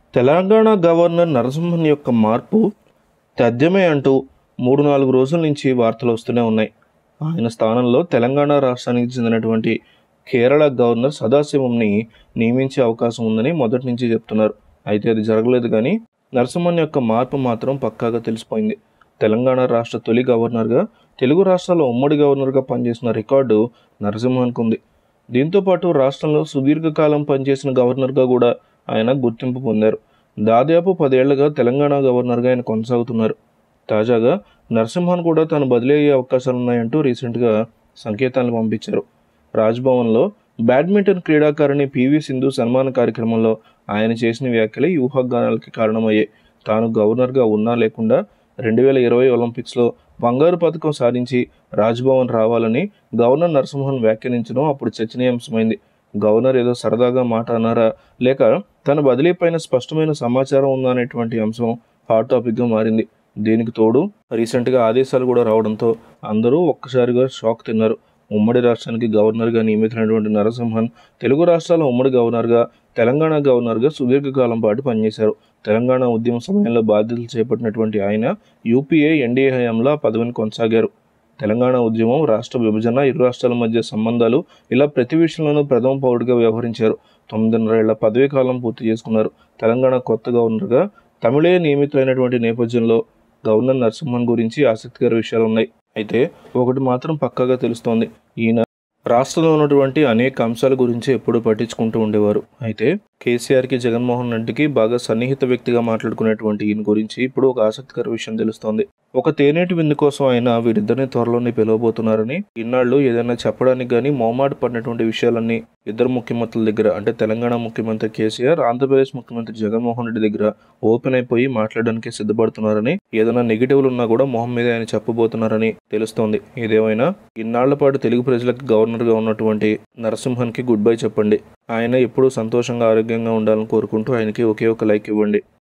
Telangana governor Narasimhan యొక్క మార్పు తథ్యమే అంటూ మూడు నాలుగు రోజుల నుంచి వార్తలు వస్తూనే ఉన్నాయి ఆయన స్థానంలో తెలంగాణ రాష్ట్రానికి చెందినటువంటి కేరళ గవర్నర్ సదాశివంని నియమించే అవకాశం ఉందని మొదటి నుంచి చెప్తున్నారు అయితే అది జరగలేదు కానీ నరసింహన్ యొక్క మార్పు మాత్రం పక్కాగా తెలిసిపోయింది తెలంగాణ రాష్ట్ర తొలి గవర్నర్గా తెలుగు రాష్ట్రాల ఉమ్మడి గవర్నర్గా పనిచేసిన రికార్డు నరసింహన్కు ఉంది దీంతోపాటు రాష్ట్రంలో సుదీర్ఘకాలం పనిచేసిన గవర్నర్గా కూడా ఆయన గుర్తింపు పొందారు దాదాపు పదేళ్లుగా తెలంగాణ గవర్నర్గా ఆయన కొనసాగుతున్నారు తాజాగా నరసింహన్ కూడా తాను బదిలీ అయ్యే అవకాశాలున్నాయంటూ రీసెంట్గా సంకేతాలను పంపించారు రాజ్భవన్లో బ్యాడ్మింటన్ క్రీడాకారిణి పివి సింధు సన్మాన కార్యక్రమంలో ఆయన చేసిన వ్యాఖ్యలే ఈ ఊహాగానాలకి కారణమయ్యాయి తాను గవర్నర్గా ఉన్నా లేకుండా రెండు వేల ఇరవై ఒలింపిక్స్లో బంగారు పథకం సాధించి రాజ్భవన్ రావాలని గవర్నర్ నరసింహన్ వ్యాఖ్యానించడం అప్పుడు చర్చనీయాంశమైంది గవర్నర్ ఏదో సరదాగా మాట అన్నారా లేక తన బదిలీ పైన స్పష్టమైన సమాచారం ఉందా అనేటువంటి అంశం హాట్ టాపిక్గా మారింది దీనికి తోడు రీసెంట్గా ఆదేశాలు కూడా రావడంతో అందరూ ఒక్కసారిగా షాక్ తిన్నారు ఉమ్మడి రాష్ట్రానికి గవర్నర్గా నియమితున్నటువంటి నరసింహన్ తెలుగు రాష్ట్రాల ఉమ్మడి గవర్నర్గా తెలంగాణ గవర్నర్గా సుదీర్ఘకాలం పాటు పనిచేశారు తెలంగాణ ఉద్యమ సమయంలో బాధ్యతలు చేపట్టినటువంటి ఆయన యూపీఏ ఎన్డీఏ హయాంలో ఆ పదవిని కొనసాగారు తెలంగాణ ఉద్యమం రాష్ట్ర విభజన ఇరు రాష్ట్రాల మధ్య సంబంధాలు ఇలా ప్రతి విషయంలోనూ ప్రథమ పౌరుడిగా వ్యవహరించారు తొమ్మిదిన్నరేళ్ల పదవీ కాలం పూర్తి చేసుకున్నారు తెలంగాణ కొత్త గవర్నర్గా తమిళే నియమితులైనటువంటి నేపథ్యంలో గవర్నర్ నరసింహన్ గురించి ఆసక్తికర విషయాలు ఉన్నాయి అయితే ఒకటి మాత్రం పక్కాగా తెలుస్తోంది ఈయన రాష్ట్రంలో ఉన్నటువంటి అనేక అంశాల గురించి ఎప్పుడూ పట్టించుకుంటూ ఉండేవారు అయితే కేసీఆర్కి జగన్మోహన్ రెడ్డికి బాగా సన్నిహిత వ్యక్తిగా మాట్లాడుకునేటువంటి ఈయన గురించి ఇప్పుడు ఒక ఆసక్తికర విషయం తెలుస్తోంది ఒక తేనేటి విందు కోసం ఆయన వీరిద్దరిని త్వరలోనే పిలవబోతున్నారని ఇన్నాళ్ళు ఏదైనా చెప్పడానికి కానీ మొహమాట పడినటువంటి విషయాలన్నీ ఇద్దరు ముఖ్యమంత్రుల దగ్గర అంటే తెలంగాణ ముఖ్యమంత్రి కేసీఆర్ ఆంధ్రప్రదేశ్ ముఖ్యమంత్రి జగన్మోహన్ రెడ్డి దగ్గర ఓపెన్ అయిపోయి మాట్లాడడానికి సిద్ధపడుతున్నారని ఏదైనా నెగిటివ్లు ఉన్నా కూడా మొహం మీద ఆయన చెప్పబోతున్నారని తెలుస్తోంది ఏదేమైనా ఇన్నాళ్ల పాటు తెలుగు ప్రజలకు గవర్నర్గా ఉన్నటువంటి నరసింహన్కి గుడ్ బై చెప్పండి ఆయన ఎప్పుడూ సంతోషంగా ఆరోగ్యంగా ఉండాలని కోరుకుంటూ ఆయనకి ఒకే ఒక లైక్ ఇవ్వండి